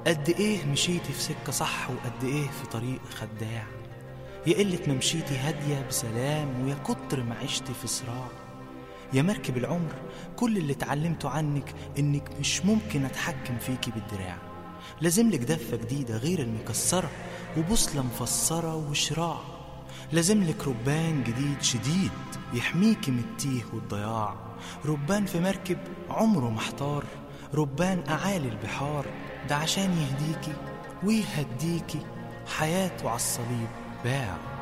قد ايه مشيتي في سكة صح وقد ايه في طريق خداع يا قلة ما مشيتي هادية بسلام ويا كتر ما عشتي في صراع يا مركب العمر كل اللي اتعلمته عنك انك مش ممكن اتحكم فيكي بالدراع لازملك دفة جديدة غير المكسرة وبوصلة مفسرة وشراع لازملك ربان جديد شديد يحميكي من التيه والضياع ربان في مركب عمره محتار ربان أعالي البحار ده عشان يهديكي ويهديكي حياته عالصليب باع